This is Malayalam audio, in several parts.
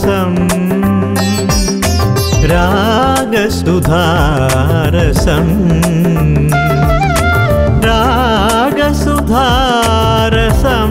രാഗസുധാരസം രാഗസുധാരസം രാഗസുധാരസം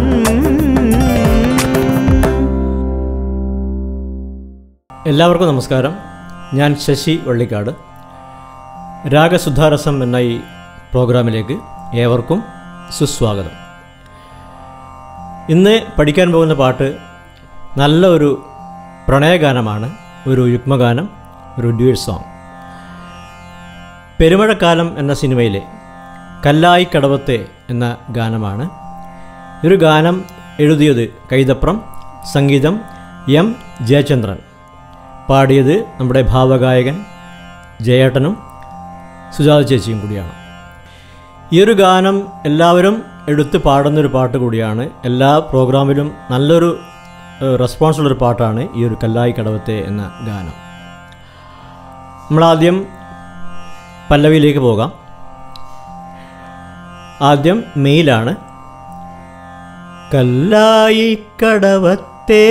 എല്ലാവർക്കും നമസ്കാരം ഞാൻ ശശി വള്ളിക്കാട് രാഗസുധാരസം എന്ന ഈ പ്രോഗ്രാമിലേക്ക് ഏവർക്കും സുസ്വാഗതം ഇന്ന് പഠിക്കാൻ പോകുന്ന പാട്ട് നല്ല ഒരു പ്രണയഗാനമാണ് ഒരു യുഗ്മഗാനം ഒരു ഡ്യൂറ്റ് സോങ് പെരുമഴക്കാലം എന്ന സിനിമയിലെ കല്ലായി കടവത്തെ എന്ന ഗാനമാണ് ഈ ഒരു ഗാനം എഴുതിയത് കൈതപ്രം സംഗീതം എം ജയചന്ദ്രൻ പാടിയത് നമ്മുടെ ഭാവഗായകൻ ജയേട്ടനും സുജാത ചേച്ചിയും കൂടിയാണ് ഈ ഒരു ഗാനം എല്ലാവരും എടുത്ത് പാടുന്നൊരു പാട്ട് കൂടിയാണ് എല്ലാ പ്രോഗ്രാമിലും നല്ലൊരു ഏഹ്, റെസ്പോൺസുള്ളൊരു പാട്ടാണ് ഈ ഒരു കല്ലായി കടവത്തെ എന്ന ഗാനം നമ്മളാദ്യം പല്ലവിയിലേക്ക് പോകാം ആദ്യം മെയിലാണ് കല്ലായി കടവത്തേ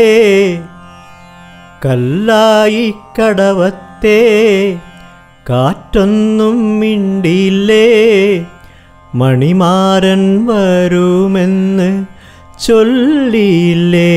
കല്ലായി കടവത്തേ കാറ്റൊന്നും മിണ്ടിയില്ലേ മണിമാരൻ വരുമെന്ന് ചൊല്ലിയില്ലേ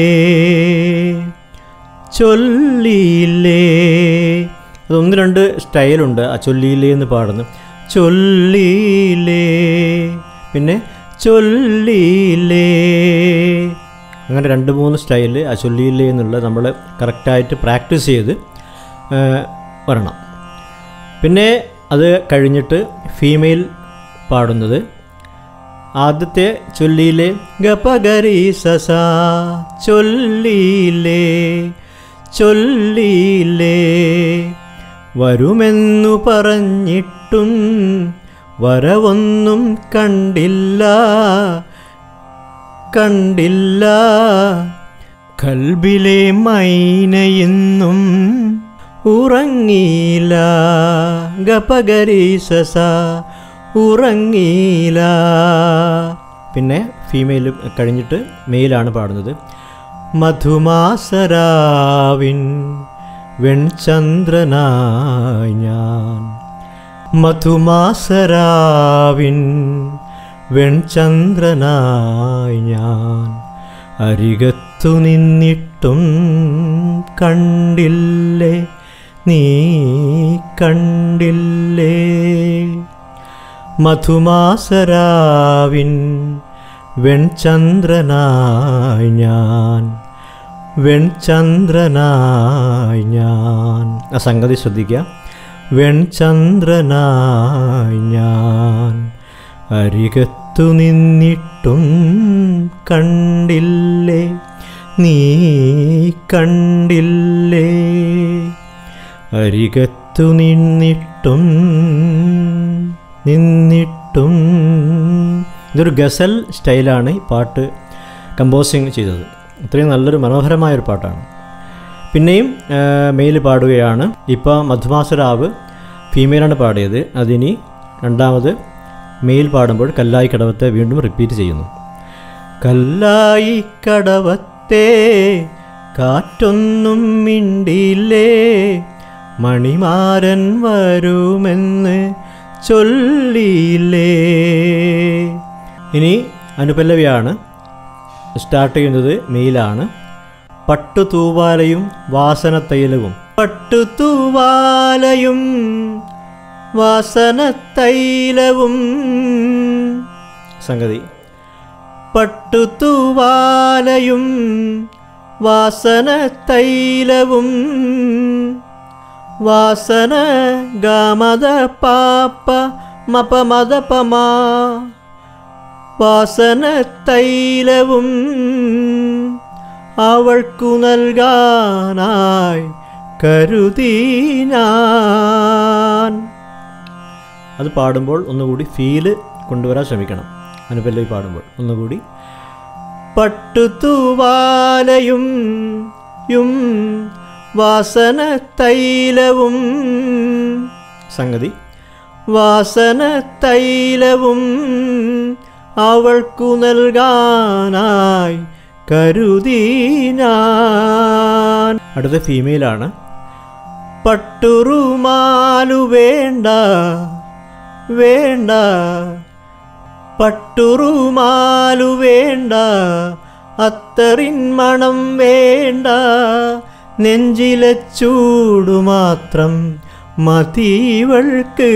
ചൊല്ലിയില്ലേ അതൊന്ന് രണ്ട് സ്റ്റൈലുണ്ട് ആ ചൊല്ലിയില്ലേ എന്ന് പാടുന്നു ചൊല്ലിയില്ലേ പിന്നെ ചൊല്ലിയില്ലേ അങ്ങനെ രണ്ട് മൂന്ന് സ്റ്റൈല് ആ ചൊല്ലിയില്ലേ എന്നുള്ളത് നമ്മൾ കറക്റ്റായിട്ട് പ്രാക്ടീസ് ചെയ്ത് ആ, വരണം പിന്നെ അത് കഴിഞ്ഞിട്ട് ഫീമെയിൽ പാടുന്നത് ആദ്യത്തെ ചൊല്ലിയിലെ ഗപഗരി സസ ചൊല്ലിയില്ലേ ചൊല്ലിയില്ലേ വരുമെന്നു പറഞ്ഞിട്ടും വരവൊന്നും കണ്ടില്ല കണ്ടില്ല കൽബിലെ മൈനയെന്നും ഉറങ്ങിയില്ല ഗപഗരീസസ ഉറങ്ങിയില്ല പിന്നെ ഫീമെയിൽ കഴിഞ്ഞിട്ട് മെയിലാണ് പാടുന്നത് മധുമാസരാവിൻ വെൺചന്ദ്രനായി ഞാൻ മധുമാസരാവിൻ വെൺചന്ദ്രനായി ഞാൻ അരികത്തു നിന്നിട്ടും കണ്ടില്ലേ നീ കണ്ടില്ലേ മധുമാസരാവിൻ വെൺചന്ദ്രനായി ഞാൻ വെൺചന്ദ്രനായി ഞാൻ ആ സംഗതി ശ്രദ്ധിക്കുക വെൺചന്ദ്രനായി ഞാൻ അരികത്തു നിന്നിട്ടും കണ്ടില്ലേ നീ കണ്ടില്ലേ അരികത്തു നിന്നിട്ടും നിന്നിട്ടും ഇതൊരു ഗസൽ സ്റ്റൈലാണ് ഈ പാട്ട് കമ്പോസിങ് ചെയ്തത് അത്രയും നല്ലൊരു മനോഹരമായൊരു പാട്ടാണ് പിന്നെയും മെയിൽ പാടുകയാണ് ഇപ്പോൾ മധുമാസരാവ് ഫീമെയിലാണ് പാടിയത് അതിനി രണ്ടാമത് മെയിൽ പാടുമ്പോൾ കല്ലായി കടവത്തെ വീണ്ടും റിപ്പീറ്റ് ചെയ്യുന്നു കല്ലായി കടവത്തെ കാറ്റൊന്നും മിണ്ടിയില്ലേ മണിമാരൻ വരുമെന്ന് ചൊല്ലിയില്ലേ ഇനി അനുപല്ലവിയാണ് സ്റ്റാർട്ട് ചെയ്യുന്നത് മെയിലാണ് പട്ടുതൂവാലയും വാസനത്തൈലവും പട്ടുതൂവാലയും വാസനത്തൈലവും സംഗതി പട്ടുതൂവാലയും വാസനത്തൈലവും വാസന ഗമത പാപ്പ മപമത പമാ വാസനത്തൈലവും അവൾക്കു നൽകാനായി കരുതി ഞാൻ അത് പാടുമ്പോൾ ഒന്നുകൂടി ഫീല് കൊണ്ടുവരാൻ ശ്രമിക്കണം അനുപല്ലവി പാടുമ്പോൾ ഒന്നുകൂടി പട്ടുതൂവാലയും യും വാസന തൈലവും സംഗതി വാസന തൈലവും അവൾക്കു നൽകാനായി കരുതി ഞാൻ അടുത്ത ഫീമെയിലാണ് പട്ടുറുമാലു വേണ്ട വേണ്ട പട്ടുറുമാലു വേണ്ട അത്തറിൻ മണം വേണ്ട നെഞ്ചിലെ ചൂടു മാത്രം മതിവൾക്ക്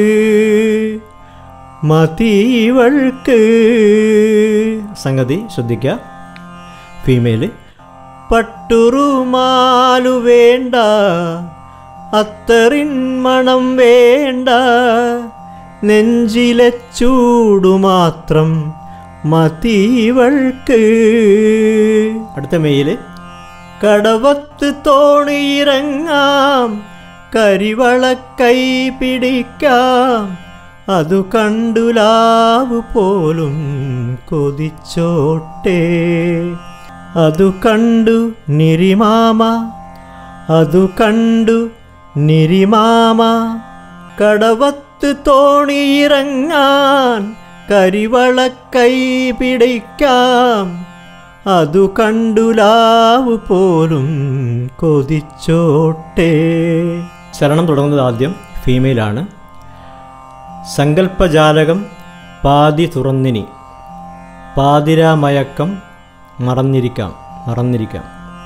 മതിവൾക്ക് സംഗതി ശ്രദ്ധിക്കുക ഫീമെയില് പട്ടുറുമാലു വേണ്ട അത്തറിൻ മണം വേണ്ട നെഞ്ചിലെ ചൂടു മാത്രം മതിവൾക്ക് അടുത്ത മെയില് കടവത്ത് തോണിയിറങ്ങാം കരിവള കൈ പിടിക്കാം അതു കണ്ടു ലാവ് പോലും കൊതിച്ചോട്ടെ അതു കണ്ടു നിരിമാമ അതു കണ്ടു നിരിമാമ കടവത്ത് തോണിയിറങ്ങാൻ കരിവള കൈ പിടിക്കാം അതു കണ്ടു ലാവ് പോലും കൊതിച്ചോട്ടെ ശരണം തുടങ്ങുന്നത് ആദ്യം ഫീമെയിലാണ് സങ്കല്പജാലകം പാതി തുറന്നിനി പാതിരാമയക്കം മറന്നിരിക്കാം മറന്നിരിക്കാം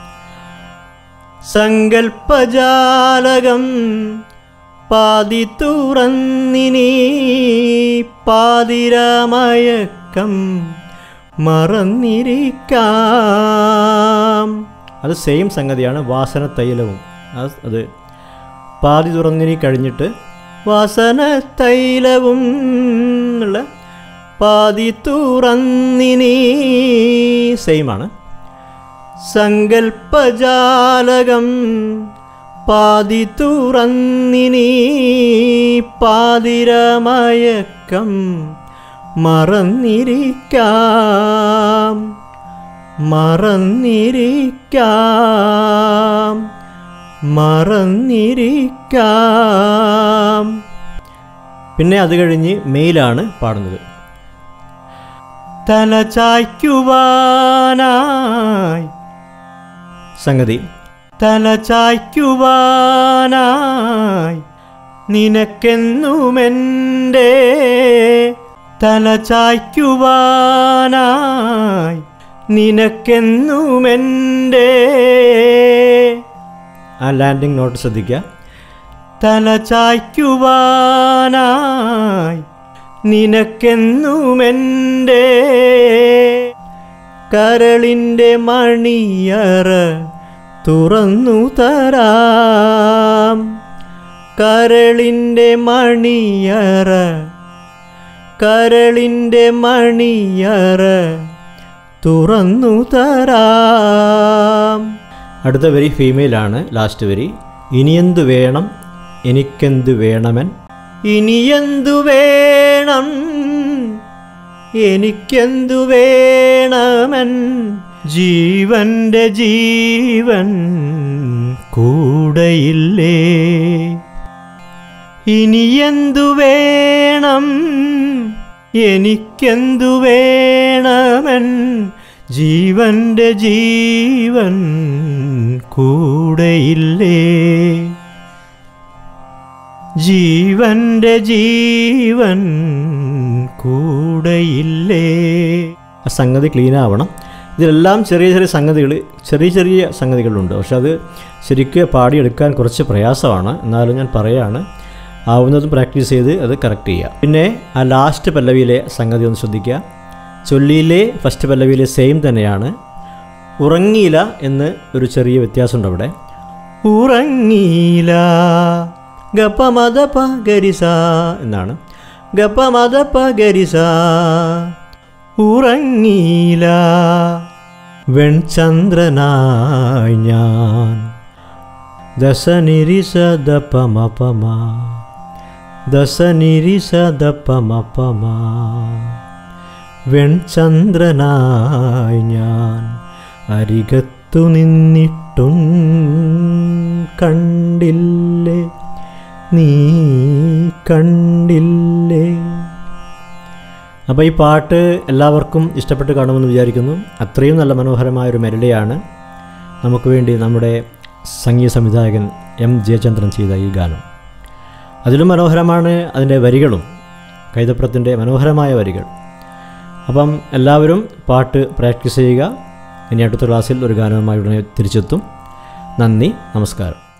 സങ്കൽപ്പജാലകം പാതി തുറന്നിനി പാതിരാമയക്കം മറന്നിരിക്കാം അത് സെയിം സംഗതിയാണ് വാസന തൈലവും അത് അത് പാതി തുറന്നിനി കഴിഞ്ഞിട്ട് വാസന തൈലവും എന്നുള്ള പാതി തുറന്നിനി സെയിമാണ് സങ്കൽപ്പജാലകം പാതി തുറന്നിനി പാതിരമയക്കം മറന്നിരിക്കാം മറന്നിരിക്കാം മറന്നിരിക്കാം പിന്നെ അത് കഴിഞ്ഞ് മെയിലാണ് പാടുന്നത് തല ചായ്ക്കുവാനായി സംഗതി തല ചായ്ക്കുവാനായി നിനക്കെന്നുമെൻ്റെ തല ചായ്ക്കുവാനായി നിനക്കെന്നുമെൻ്റെ ആ ലാൻഡിങ് നോട്ട് ശ്രദ്ധിക്കുക തല ചായ്ക്കുവാനായി നിനക്കെന്നുമെൻ്റെ കരളിൻ്റെ മണിയറ തുറന്നു തരാം കരളിൻ്റെ മണിയറ കരളിൻ്റെ മണിയറ തുറന്നു തരാം അടുത്ത വരി ഫീമെയിലാണ് ലാസ്റ്റ് വരി ഇനിയെന്തു വേണം എനിക്കെന്തു വേണമെൻ ഇനിയെന്തു വേണം എനിക്കെന്തു വേണമെൻ ജീവന്റെ ജീവൻ കൂടെയില്ലേ ഇനിയെന്തു വേണം എനിക്കെന്തു വേണമെൻ ജീവന്റെ ജീവൻ കൂടെയില്ലേ ജീവന്റെ ജീവൻ കൂടെയില്ലേ ആ സംഗതി ക്ലീൻ ആവണം ഇതിലെല്ലാം ചെറിയ ചെറിയ സംഗതികൾ ചെറിയ ചെറിയ സംഗതികളുണ്ട് പക്ഷെ അത് ശരിക്കും പാടിയെടുക്കാൻ കുറച്ച് പ്രയാസമാണ് എന്നാലും ഞാൻ പറയാണ് ആവുന്നതും പ്രാക്ടീസ് ചെയ്ത് അത് കറക്റ്റ് ചെയ്യുക പിന്നെ ആ ലാസ്റ്റ് പല്ലവിയിലെ സംഗതി ഒന്ന് ശ്രദ്ധിക്കുക ചൊല്ലിയിലെ ഫസ്റ്റ് പല്ലവിയിലെ സെയിം തന്നെയാണ് ഉറങ്ങിയില്ല എന്ന് ഒരു ചെറിയ വ്യത്യാസമുണ്ട് അവിടെ ഉറങ്ങിയില്ല ഗപമദ ഗരിസ എന്നാണ് ഗപമദ ഗരിസ ഉറങ്ങിയില്ല വെൺചന്ദ്രനായി ഞാൻ ദശനിരിസദപമപമ ദശനിരിസദപമപമ വെൺചന്ദ്രനായി ഞാൻ അരികത്തു നിന്നിട്ടും കണ്ടില്ലേ നീ കണ്ടില്ലേ അപ്പോൾ ഈ പാട്ട് എല്ലാവർക്കും ഇഷ്ടപ്പെട്ട് കാണുമെന്ന് വിചാരിക്കുന്നു അത്രയും നല്ല മനോഹരമായ ഒരു മെലഡിയാണ് നമുക്ക് വേണ്ടി നമ്മുടെ സംഗീത സംവിധായകൻ എം ജയചന്ദ്രൻ ചെയ്ത ഈ ഗാനം അതിലും മനോഹരമാണ് അതിൻ്റെ വരികളും കൈതപ്രത്തിൻ്റെ മനോഹരമായ വരികൾ അപ്പം എല്ലാവരും പാട്ട് പ്രാക്ടീസ് ചെയ്യുക ഇനി അടുത്ത ക്ലാസ്സിൽ ഒരു ഗാനവുമായി ഉടനെ തിരിച്ചെത്തും നന്ദി നമസ്കാരം